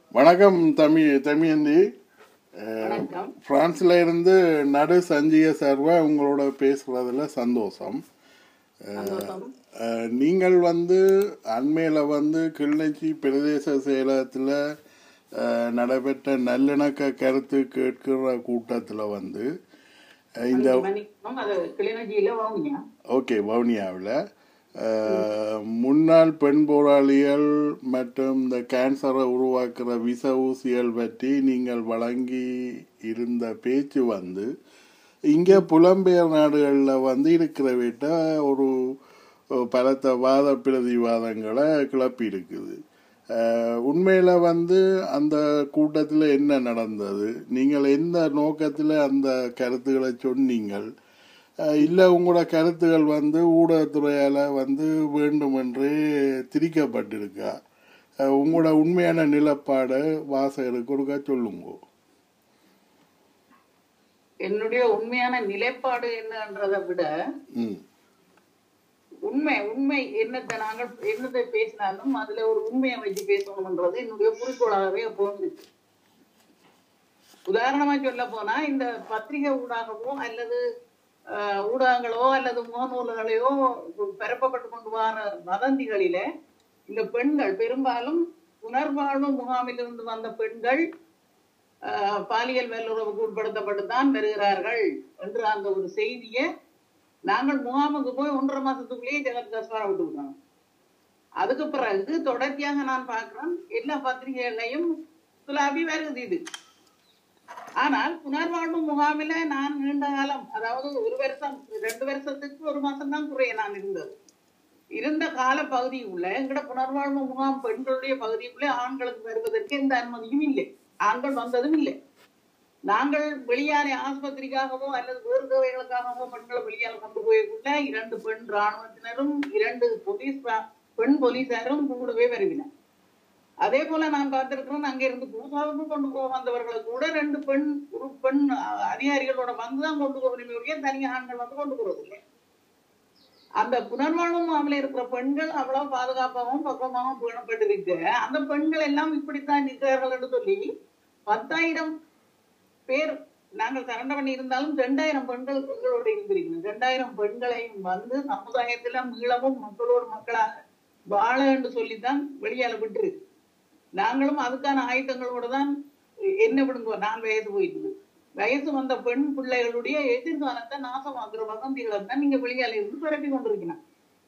வணக்கம் தமி தமியந்தி அஹ், வணக்கம் பிரான்ஸ்ல இருந்து நடு சஞ்சிய சர்வா உங்களோட பேசுறதுல சந்தோஷம் சந்தோஷம் அஹ், நீங்கள் வந்து அண்மையில் வந்து கிளிநொச்சி பிரதேச செயலகத்தில் அஹ், நடைபெற்ற நல்லிணக்க கருத்து கேட்கிற கூட்டத்தில் வந்து அஹ், இந்த மன்னிக்கணும் அது கிளிநொச்சியில வாங்குங்க ஓகே வவுனியாவில் முன்னாள் பெண் போராளிகள் மற்றும் இந்த கேன்சரை உருவாக்குற விச ஊசிகள் பற்றி நீங்கள் வழங்கி இருந்த பேச்சு வந்து இங்கே புலம்பெயர் நாடுகளில் வந்து இருக்கிற விட்ட ஒரு ஒரு பலத்த வாத பிரதிவாதங்களை கிளப்பி இருக்குது அஹ், உண்மையில வந்து அந்த கூட்டத்தில் என்ன நடந்தது நீங்கள் எந்த நோக்கத்தில் அந்த கருத்துக்களை சொன்னீங்கள் அஹ் இல்ல உங்களோட கருத்துகள் வந்து ஊடகத்துறையால வந்து வேண்டுமென்றே திரிக்கப்பட்டிருக்கா அஹ் உங்களோட உண்மையான நிலப்பாடு வாசகருக்கு ஒருக்கா சொல்லுங்க என்னுடைய உண்மையான நிலைப்பாடு என்னன்றதை விட ம் உண்மை உண்மை என்னத்தை நாங்கள் என்னத்தை பேசினாலும் அதுல ஒரு உண்மையை வச்சு பேசணும்ன்றது என்னுடைய குறிக்கோளாகவே எப்போதும் இருக்கு உதாரணமா சொல்ல போனா இந்த பத்திரிகை ஊடகமோ அல்லது அஹ், ஊடகங்களோ அல்லது முகநூல்களையோ பரப்பப்பட்டு கொண்டு வர வதந்திகளில இந்த பெண்கள் பெரும்பாலும் புனர்வாழ்வு முகாமிலிருந்து வந்த பெண்கள் அஹ், பாலியல் வல்லுறவுக்கு உட்படுத்தப்பட்டு தான் வருகிறார்கள் என்ற அந்த ஒரு செய்தியை நாங்கள் முகாமுக்கு போய் ஒன்றரை மாசத்துக்குள்ளேயே ஜெகத் கஸ்வாரா விட்டு விட்டோம் அதுக்கு பிறகு தொடர்ச்சியாக நான் பார்க்கிறேன் எல்லா பத்திரிகைகளையும் துலாபி வருது இது ஆனால் புனர்வாழ்வு முகாமில நான் நீண்ட காலம் அதாவது ஒரு வருஷம் ரெண்டு வருஷத்துக்கு ஒரு மாசம் தான் குறைய நான் இருந்தது இருந்த கால பகுதிக்குள்ள எங்கட புனர்வாழ்வு முகாம் பெண்களுடைய பகுதிக்குள்ளே ஆண்களுக்கு வருவதற்கு எந்த அனுமதியும் இல்லை ஆண்கள் வந்ததும் இல்லை நாங்கள் வெளியாலே ஆஸ்பத்திரிக்காகவோ அல்லது வேறு தேவைகளுக்காகவோ பெண்களை வெளியால கொண்டு போயக்குள்ள இரண்டு பெண் ராணுவத்தினரும் இரண்டு போலீஸ் ரா- பெண் போலீசாரும் கூடவே வருவினர் அதே போல நான் பார்த்திருக்கிறேன் அங்க இருந்து பூசாவுக்கு கொண்டு போக வந்தவர்களை கூட ரெண்டு பெண் ஒரு பெண் அஹ், அதிகாரிகளோட வந்துதான் கொண்டு போகணுமே ஒழிய தனி ஆண்கள் வந்து கொண்டு போறது இல்லை அந்த புனர்வாழ்வு முகாமில் இருக்கிற பெண்கள் அவ்வளவு பாதுகாப்பாகவும் பக்குவமாகவும் பேணப்பட்டிருக்கு அந்த பெண்கள் எல்லாம் இப்படித்தான் இருக்கிறார்கள் என்று சொல்லி பத்தாயிரம் பேர் நாங்கள் சரண்டை பண்ணி இருந்தாலும் ரெண்டாயிரம் பெண்கள் பெண்களோடு இருந்திருக்கணும் ரெண்டாயிரம் பெண்களையும் வந்து சமுதாயத்துல மீளவும் மக்களோடு மக்களாக வாழ என்று சொல்லித்தான் வெளியால விட்டுருக்கு நாங்களும் அதுக்கான ஆயுதங்களோட தான் என்ன விடுங்க நான் வயசு போயிட்டு வயசு வந்த பெண் பிள்ளைகளுடைய எதிர்காலத்தை நாசமாக்குற வதந்திகளை தான் நீங்க வெளியால இருந்து பரப்பி கொண்டிருக்கணும்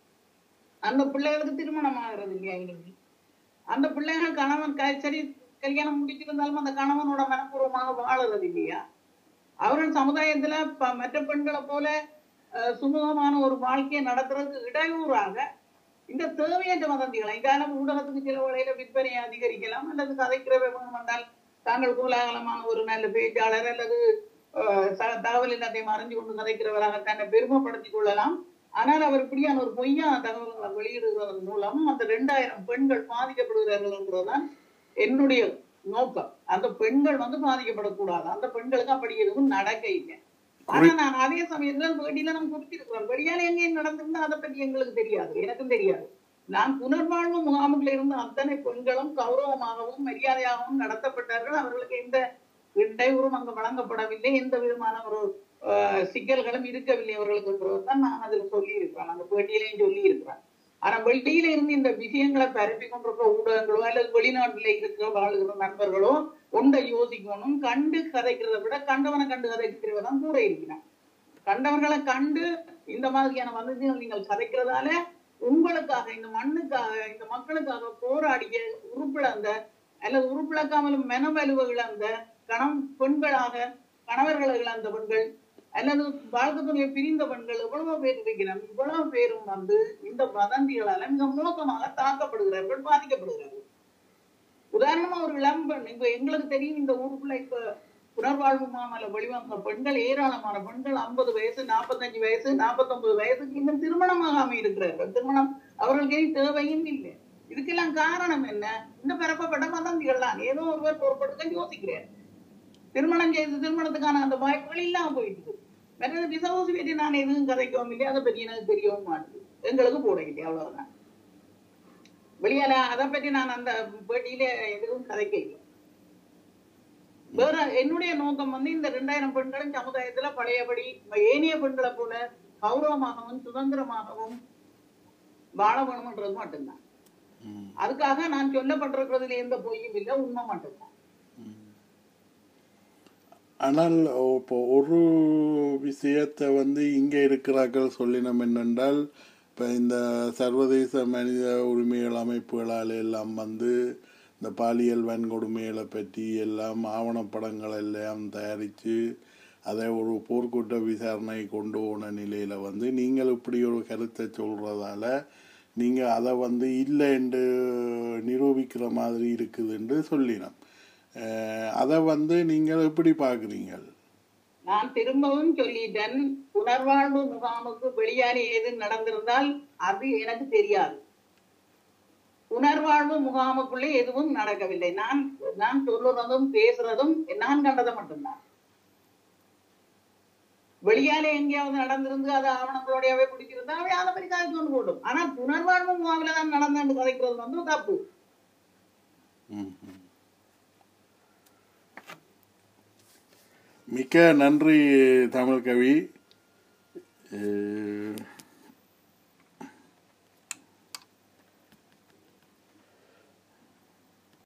அந்த பிள்ளைகளுக்கு திருமணம் ஆகிறது இல்லையா இன்னைக்கு அந்த பிள்ளைகள் கணவன் க- சரி கல்யாணம் முடிச்சிருந்தாலும் அந்த கணவனோட மனப்பூர்வமாக வாழறது இல்லையா அவர்கள் சமுதாயத்துல ப- மற்ற பெண்களை போல அஹ், சுமூகமான ஒரு வாழ்க்கையை நடத்துறதுக்கு இடையூறாக இந்த தேவையற்ற வதந்திகளை இதால ஊடகத்துக்கு சில வகையில விற்பனையை அதிகரிக்கலாம் அல்லது கதைக்கிற வேணும் வந்தால் தாங்கள் கோலாகலமான ஒரு நல்ல பேச்சாளர் அல்லது அஹ், ச- தகவல் எல்லாத்தையும் அறிஞ்சு கொண்டு கதைக்கிறவராக தன்னை பெருமைப்படுத்திக் கொள்ளலாம் ஆனால் அவர் இப்படியான ஒரு பொய்யான தகவல்களை வெளியிடுவதன் மூலம் அந்த ரெண்டாயிரம் பெண்கள் பாதிக்கப்படுகிறார்கள் என்றுதான் என்னுடைய நோக்கம் அந்த பெண்கள் வந்து பாதிக்கப்படக்கூடாது அந்த பெண்களுக்கு அப்படி எதுவும் நடக்க இல்லை ஆனா நான் அதே சமயத்துல வெளியில நம்ம குறிப்பிட்டிருக்கிறோம் வெளியால எங்க நடந்திருந்தா அதை பத்தி எங்களுக்கு தெரியாது எனக்கும் தெரியாது நான் புனர்வாழ்வு முகாமுகளில் இருந்த அத்தனை பெண்களும் கௌரவமாகவும் மரியாதையாகவும் நடத்தப்பட்டார்கள் அவர்களுக்கு எந்த இடையூறும் அங்கு வழங்கப்படவில்லை எந்த விதமான ஒரு அஹ், சிக்கல்களும் இருக்கவில்லை அவர்களுக்கு தான் நான் அதில் சொல்லி இருக்கிறேன் அந்த பேட்டியிலையும் சொல்லி இருக்கிறேன் ஆனா வெளியில இருந்து இந்த விஷயங்களை பரப்பி கொண்டிருக்கிற ஊடகங்களோ அல்லது வெளிநாட்டுல இருக்கிற வாழ்கிற நண்பர்களோ ஒன்றை யோசிக்கணும் கண்டு கதைக்கிறதை விட கண்டவனை கண்டு கதைக்கிறவ தான் கூட இருக்கிறான் கண்டவர்களை கண்டு இந்த மாதிரியான வதந்திகள் நீங்கள் கதைக்கிறதால உங்களுக்காக இந்த மண்ணுக்காக இந்த மக்களுக்காக போராடிய உருப்பிழந்த அல்லது உருப்பிழக்காமலும் மெனவலுவ இழந்த கணம் பெண்களாக கணவர்களை இழந்த பெண்கள் அல்லது வாழ்க்கை துணையை பிரிந்த பெண்கள் எவ்வளவு பேர் இருக்கிறார் இவ்வளவு பேரும் வந்து இந்த வதந்திகளால மிக மோசமாக தாக்கப்படுகிறார்கள் பாதிக்கப்படுகிறார்கள் உதாரணமா ஒரு இளம்பெண் இப்ப எங்களுக்கு தெரியும் இந்த ஊருக்குள்ள இப்ப புனர்வாழ்வு மாமல வெளிவந்த பெண்கள் ஏராளமான பெண்கள் ஐம்பது வயசு நாற்பத்தஞ்சு வயசு நாற்பத்தொன்பது வயசுக்கு இன்னும் திருமணமாகாம இருக்கிறார்கள் திருமணம் அவர்களுக்கு இனி தேவையும் இல்லை இதுக்கெல்லாம் காரணம் என்ன இந்த பரப்பப்பட்ட வதந்திகள் தான் ஏதோ ஒருவர் பொறுப்படுத்த யோசிக்கிறார் திருமணம் செய்து திருமணத்துக்கான அந்த வாய்ப்புகள் இல்லாம போயிட்டு மற்றது பிசவோசி பற்றி நான் எதுவும் கதைக்கவும் இல்லை அதை பற்றி எனக்கு தெரியவும் மாட்டேங்குது எங்களுக்கு போட இல்லை அவ்வளவுதான் வெளியால அதை பற்றி நான் அந்த பேட்டியில எதுவும் கதைக்க இல்லை வேற என்னுடைய நோக்கம் வந்து இந்த ரெண்டாயிரம் பெண்களும் சமுதாயத்துல பழையபடி ஏனைய பெண்களை போல கௌரவமாகவும் சுதந்திரமாகவும் வாழ வேணும்ன்றது மட்டும்தான் ம். அதுக்காக நான் சொல்லப்பட்டிருக்கிறதுல எந்த பொய்யும் இல்லை உண்மை மட்டும்தான் ஆனால் இப்போ ஒரு விஷயத்தை வந்து இங்கே இருக்கிறார்கள் சொல்லினோம் என்னென்றால் இப்போ இந்த சர்வதேச மனித உரிமைகள் அமைப்புகளால் எல்லாம் வந்து இந்த பாலியல் வன்கொடுமைகளை பற்றி எல்லாம் ஆவணப்படங்கள் எல்லாம் தயாரித்து அதை ஒரு போர்க்குற்ற விசாரணை கொண்டு போன நிலையில் வந்து நீங்கள் இப்படி ஒரு கருத்தை சொல்கிறதால நீங்கள் அதை வந்து இல்லை என்று நிரூபிக்கிற மாதிரி இருக்குதுன்னு சொல்லினோம் அஹ் அதை வந்து நீங்கள் எப்படி பார்க்குறீங்க நான் திரும்பவும் சொல்லிட்டேன் புனர்வாழ்வு முகாமுக்கு வெளியாலே ஏது நடந்திருந்தால் அது எனக்கு தெரியாது புனர்வாழ்வு முகாமுக்குள்ளே எதுவும் நடக்கவில்லை நான் நான் சொல்லுறதும் பேசுறதும் நான் கண்டதை மட்டும்தான் வெளியாலே எங்கேயாவது நடந்திருந்து அது ஆவணங்களோடவே பிடிச்சிருந்தா அவை அதை பற்றி கதை கொண்டு போடும் ஆனா புனர்வாழ்வு முகாமில தான் நடந்தேன்னு கதைக்கிறது வந்து தப்பு ம், ம். மிக்க நன்றி தமிழ் கவி அஹ்